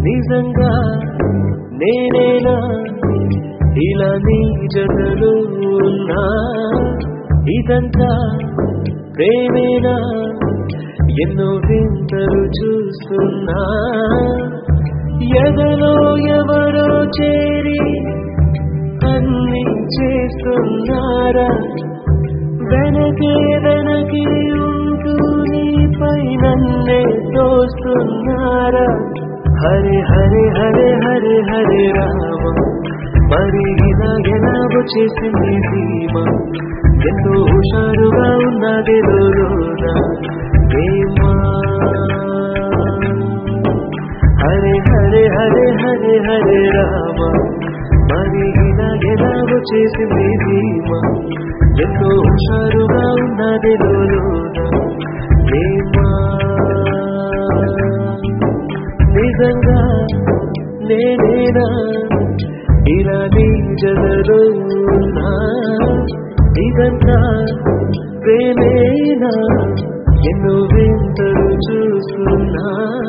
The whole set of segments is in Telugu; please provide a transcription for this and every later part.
నిజంగా నేనేనా ఇలా నీ జతలో ఉన్నా ఇదంతా ప్రేమేనా ఎన్నో వింతలు చూస్తున్నా ఎదలో ఎవరో చేరి అన్ని చేస్తున్నారా వెనకే వెనకే ఉంటూ నీపై నన్నే తోస్తున్నారా హరే హరే హరే హరే హరే రామ మరి ఇలా ఎలా వచ్చేసింది ధీమ ఎంతో హుషారుగా ఉన్నది లోన ప్రేమ హరే హరే హరే హరే హరే రామ మరి ఇలా ఎలా వచ్చేసింది ధీమ ఎంతో హుషారుగా ఉన్నది లోన ప్రేమ నిజంగా నేనేనా ఇలా నీ జగలో ఉన్నా ఇదంతా ప్రేమేనా ఎన్నో వింతలు చూస్తున్నా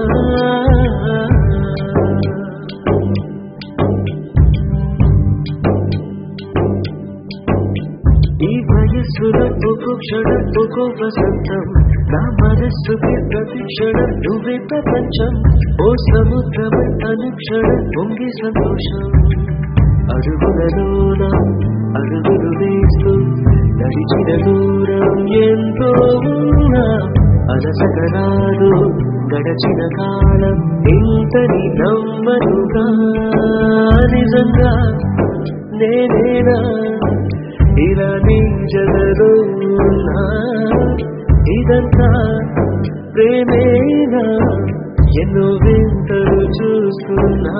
ఈ వయస్సులో ఒక్కో క్షణం ఒక్కో వసంతం నా మనస్సుకి ప్రతి క్షణం నువ్వే ప్రపంచం ఓ సముద్రం అనుక్షణం పొంగి సంతోషం అడుగులలోన అడుగులు వేస్తూ నడిచిన దూరం ఎంతో ఉన్నా అలసకరాదు గడచిన కాలం ఇంతని నమ్మనుగా నిజంగా నేనేనా ఇలా నీ జగలో ఉన్నా ఇదంతా ప్రేమేనా ఎన్నో వింతలు చూస్తున్నా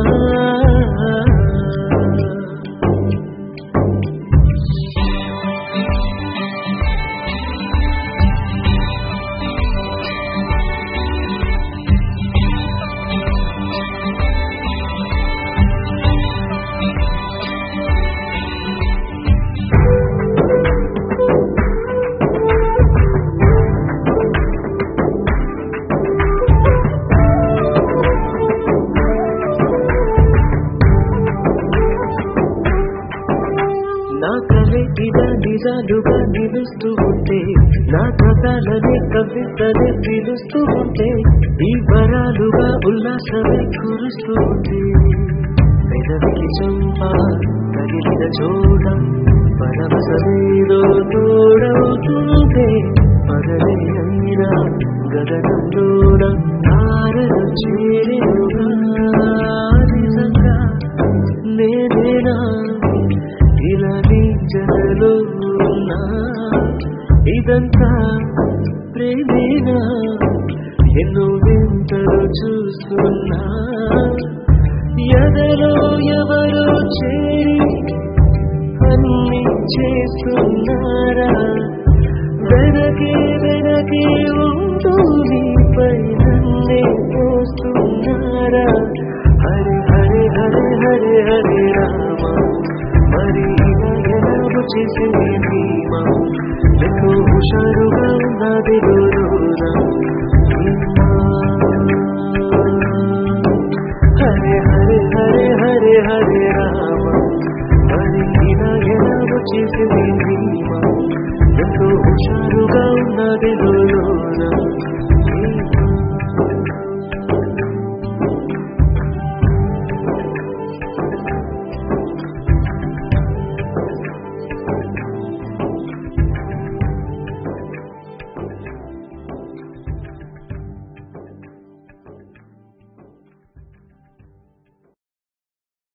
నా కలే ఇదా నిజాలుగా నిలుస్తూ ఉంటే నా కథలనే కవితలే పిలుస్తూ ఉంటే ఈ వరాలుగా ఉల్లాసమే కురుస్తూ ఉంటే పెదవికి చంప తగిలిన చోట పరమసమేదో తోడవుతుంటే పగలే అయినా గగనంలోన తారలు చేరేనుగా నిజంగా నేనేనా ఇలా నీ జనలో ఉన్నా ఇదంతా ప్రేమేనా ఎన్నో వింతలు చూస్తున్నా ఎదలో ఎవరో చేరి అన్ని చేస్తున్నారా వెనకే వెనకే ఉంటూ నీపై నన్నే పోస్తున్నారా హరి హరి హరి హరి హరి రామ మరి ఇలా ఎలా వచ్చేసింది భీమా ఎంతో హుషారుగా ఉన్నది